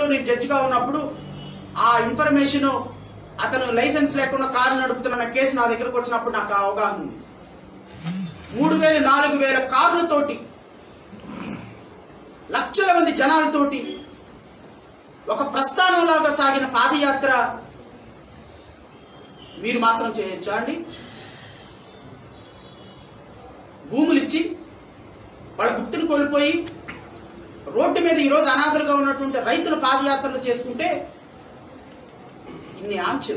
కేసులో నేను జడ్జిగా ఉన్నప్పుడు ఆ ఇన్ఫర్మేషన్ అతను లైసెన్స్ లేకుండా కారు నడుపుతున్న కేసు నా దగ్గరకు వచ్చినప్పుడు నాకు ఆ అవగాహన ఉంది మూడు వేల నాలుగు వేల కార్లతోటి లక్షల మంది జనాలతోటి ఒక ప్రస్థానంలాగా సాగిన పాదయాత్ర మీరు మాత్రం చేయొచ్చా అండి భూములు ఇచ్చి వాళ్ళ గుర్తును కోల్పోయి రోడ్డు మీద ఈరోజు అనాథలుగా ఉన్నటువంటి రైతులు పాదయాత్రలు చేసుకుంటే ఇన్ని ఆంక్షల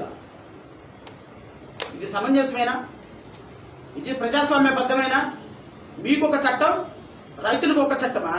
ఇది సమంజసమేనా ఇది ప్రజాస్వామ్యబద్ధమేనా మీకు ఒక చట్టం రైతులకు ఒక చట్టమా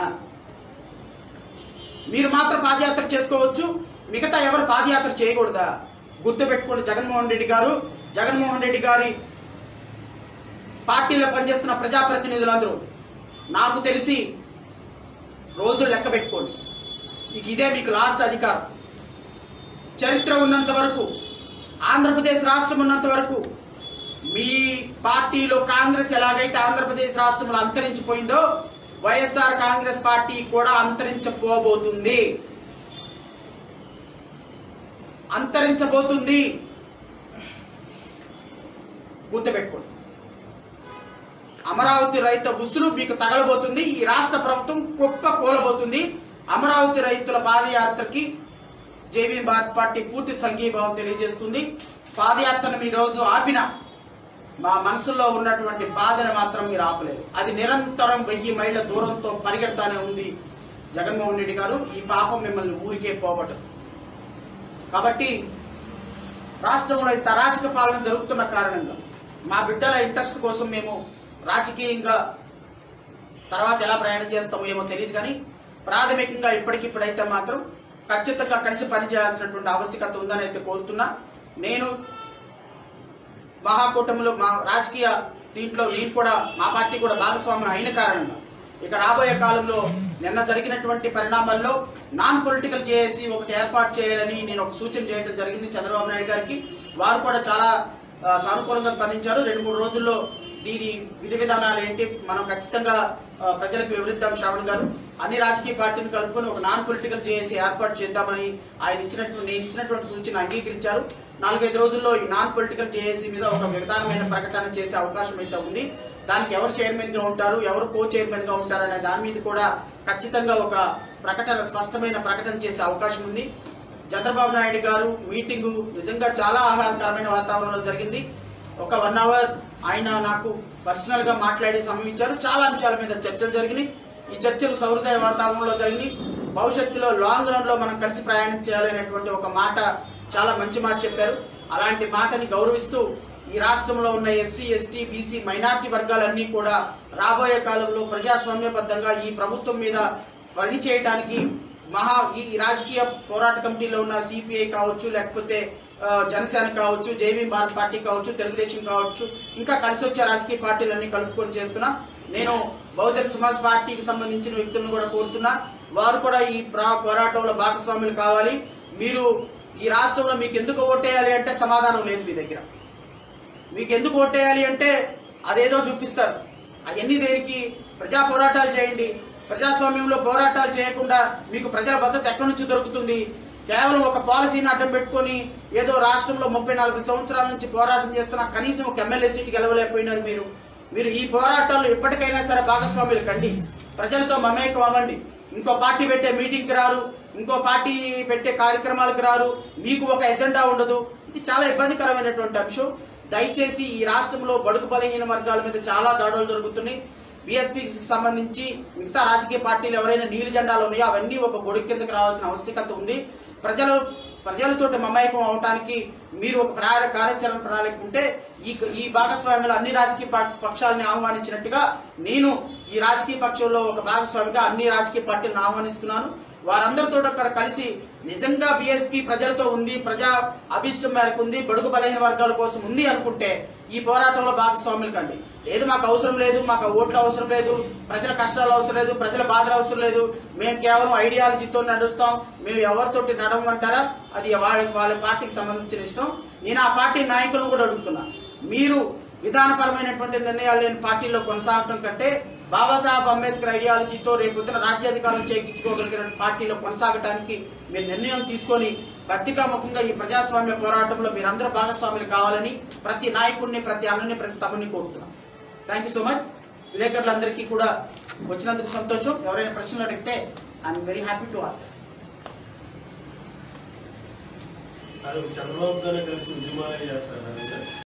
మీరు మాత్రం పాదయాత్ర చేసుకోవచ్చు మిగతా ఎవరు పాదయాత్ర చేయకూడదా గుర్తుపెట్టుకోండి జగన్మోహన్ రెడ్డి గారు జగన్మోహన్ రెడ్డి గారి పార్టీలో పనిచేస్తున్న ప్రజాప్రతినిధులందరూ నాకు తెలిసి రోజులు లెక్క పెట్టుకోండి ఇక ఇదే మీకు లాస్ట్ అధికారం చరిత్ర ఉన్నంత వరకు ఆంధ్రప్రదేశ్ రాష్ట్రం ఉన్నంత వరకు మీ పార్టీలో కాంగ్రెస్ ఎలాగైతే ఆంధ్రప్రదేశ్ రాష్ట్రంలో అంతరించిపోయిందో వైఎస్ఆర్ కాంగ్రెస్ పార్టీ కూడా అంతరించబోబోతుంది అంతరించబోతుంది గుర్తుపెట్టుకోండి అమరావతి రైతు ఉసులు మీకు తగలబోతుంది ఈ రాష్ట్ర ప్రభుత్వం కుక్క కూలబోతుంది అమరావతి రైతుల పాదయాత్రకి జేవీ భారత్ పార్టీ పూర్తి సంఘీభావం తెలియజేస్తుంది పాదయాత్రను మీ రోజు ఆపిన మా మనసులో ఉన్నటువంటి బాధను మాత్రం మీరు ఆపలేరు అది నిరంతరం వెయ్యి మైళ్ళ దూరంతో పరిగెడతానే ఉంది జగన్మోహన్ రెడ్డి గారు ఈ పాపం మిమ్మల్ని ఊరికే పోవటం కాబట్టి రాష్ట్రంలో ఇంత అరాచక పాలన జరుగుతున్న కారణంగా మా బిడ్డల ఇంట్రెస్ట్ కోసం మేము రాజకీయంగా తర్వాత ఎలా ప్రయాణం చేస్తామో ఏమో తెలియదు కానీ ప్రాథమికంగా ఇప్పటికిప్పుడైతే మాత్రం ఖచ్చితంగా కలిసి పనిచేయాల్సినటువంటి ఆవశ్యకత ఉందని అయితే కోరుతున్నా నేను మహాకూటమిలో మా రాజకీయ దీంట్లో నేను కూడా మా పార్టీ కూడా భాగస్వామ్యం అయిన కారణంగా ఇక రాబోయే కాలంలో నిన్న జరిగినటువంటి పరిణామాల్లో నాన్ పొలిటికల్ చేసి ఒకటి ఏర్పాటు చేయాలని నేను ఒక సూచన చేయడం జరిగింది చంద్రబాబు నాయుడు గారికి వారు కూడా చాలా ఆ, సానుకూలంగా స్పందించారు రెండు మూడు రోజుల్లో దీని విధి విధానాలు ఏంటి మనం ఖచ్చితంగా ఆ, ప్రజలకు వివరిద్దాం శ్రావణ్ గారు అన్ని రాజకీయ పార్టీని కలుపుకొని ఒక నాన్ పొలిటికల్ చేసి ఏర్పాటు చేద్దామని ఆయన ఇచ్చినట్టు నేను ఇచ్చినటువంటి సూచన అంగీకరించారు నాలుగైదు రోజుల్లో ఈ నాన్ పొలిటికల్ జేఏసీ మీద ఒక విధానమైన ప్రకటన చేసే అవకాశం అయితే ఉంది దానికి ఎవరు చైర్మన్ గా ఉంటారు ఎవరు కో చైర్మన్ గా ఉంటారు అనే దాని మీద కూడా ఖచ్చితంగా ఒక ప్రకటన స్పష్టమైన ప్రకటన చేసే అవకాశం ఉంది చంద్రబాబు నాయుడు గారు మీటింగు నిజంగా చాలా ఆహ్లాదకరమైన వాతావరణంలో జరిగింది ఒక వన్ అవర్ ఆయన నాకు పర్సనల్ గా మాట్లాడి సమయం ఇచ్చారు చాలా అంశాల మీద చర్చలు జరిగినాయి ఈ చర్చలు సౌహృదయ వాతావరణంలో జరిగినాయి భవిష్యత్తులో లాంగ్ రన్ లో మనం కలిసి ప్రయాణం చేయాలనేటువంటి ఒక మాట చాలా మంచి మాట చెప్పారు అలాంటి మాటని గౌరవిస్తూ ఈ రాష్ట్రంలో ఉన్న ఎస్సీ ఎస్టీ బీసీ మైనార్టీ వర్గాలన్నీ కూడా రాబోయే కాలంలో ప్రజాస్వామ్యబద్ధంగా ఈ ప్రభుత్వం మీద పని చేయడానికి మహా ఈ రాజకీయ పోరాట కమిటీలో ఉన్న సిపిఐ కావచ్చు లేకపోతే ఆ, జనసేన కావచ్చు జేవీ భారత్ పార్టీ కావచ్చు తెలుగుదేశం కావచ్చు ఇంకా కలిసి వచ్చే రాజకీయ పార్టీలన్నీ కలుపుకొని చేస్తున్నా నేను బహుజన సమాజ్ పార్టీకి సంబంధించిన వ్యక్తులను కూడా కోరుతున్నా వారు కూడా ఈ ప్రా- పోరాటంలో భాగస్వాములు కావాలి మీరు ఈ రాష్ట్రంలో మీకు ఎందుకు ఓటేయాలి అంటే సమాధానం లేదు మీ దగ్గర మీకు ఎందుకు ఓటేయాలి అంటే అదేదో చూపిస్తారు అవన్నీ దేనికి ప్రజా పోరాటాలు చేయండి ప్రజాస్వామ్యంలో పోరాటాలు చేయకుండా మీకు ప్రజల భద్రత ఎక్కడి నుంచి దొరుకుతుంది కేవలం ఒక పాలసీని అడ్డం పెట్టుకొని ఏదో రాష్ట్రంలో ముప్పై నలభై సంవత్సరాల నుంచి పోరాటం చేస్తున్న కనీసం ఒక ఎమ్మెల్యే సీటు గెలవలేకపోయినారు మీరు మీరు ఈ పోరాటాల్లో ఎప్పటికైనా సరే భాగస్వాములు కండి ప్రజలతో మమేకం అవ్వండి ఇంకో పార్టీ పెట్టే మీటింగ్కి రారు ఇంకో పార్టీ పెట్టే కార్యక్రమాలకు రారు మీకు ఒక ఎజెండా ఉండదు ఇది చాలా ఇబ్బందికరమైనటువంటి అంశం దయచేసి ఈ రాష్ట్రంలో బడుగు బలహీన వర్గాల మీద చాలా దాడులు జరుగుతున్నాయి బీఎస్పీకి సంబంధించి మిగతా రాజకీయ పార్టీలు ఎవరైనా నీలి జెండాలు ఉన్నాయో అవన్నీ ఒక గొడుగు కిందకి రావాల్సిన ఆవశ్యకత ఉంది ప్రజలు ప్రజలతోటి మమేకం అవటానికి మీరు ఒక ప్రయాణ కార్యాచరణ ప్రణాళిక ఉంటే ఈ ఈ భాగస్వామ్యంలో అన్ని రాజకీయ పా- పక్షాలని ఆహ్వానించినట్టుగా నేను ఈ రాజకీయ పక్షంలో ఒక భాగస్వామిగా అన్ని రాజకీయ పార్టీలను ఆహ్వానిస్తున్నాను వారందరితో అక్కడ కలిసి నిజంగా బీఎస్పీ ప్రజలతో ఉంది ప్రజా అభిష్టం మేరకు ఉంది బడుగు బలహీన వర్గాల కోసం ఉంది అనుకుంటే ఈ పోరాటంలో భాగస్వాములు కండి లేదు మాకు అవసరం లేదు మాకు ఓట్లు అవసరం లేదు ప్రజల కష్టాలు అవసరం లేదు ప్రజల బాధలు అవసరం లేదు మేము కేవలం ఐడియాలజీతో నడుస్తాం మేము ఎవరితోటి నడవమంటారా అది వాళ్ళ వాళ్ళ పార్టీకి సంబంధించిన ఇష్టం నేను ఆ పార్టీ నాయకులను కూడా అడుగుతున్నా మీరు విధానపరమైనటువంటి నిర్ణయాలు లేని పార్టీలో కొనసాగడం కంటే బాబాసాహెబ్ అంబేద్కర్ ఐడియాలజీతో రేపొద్దున రాజ్యాధికారం చేయించుకోగలిగిన పార్టీలో కొనసాగటానికి మీరు నిర్ణయం తీసుకొని పత్రికాముఖంగా ఈ ప్రజాస్వామ్య పోరాటంలో మీరందరూ భాగస్వాములు కావాలని ప్రతి నాయకుడిని ప్రతి అన్నని ప్రతి తమ్ముని కోరుతున్నాం థ్యాంక్ యూ సో మచ్ విలేకరులందరికీ కూడా వచ్చినందుకు సంతోషం ఎవరైనా ప్రశ్నలు అడిగితే I'm very happy to answer అది చంద్రబాబుతోనే కలిసి ఉద్యమాలే చేస్తారు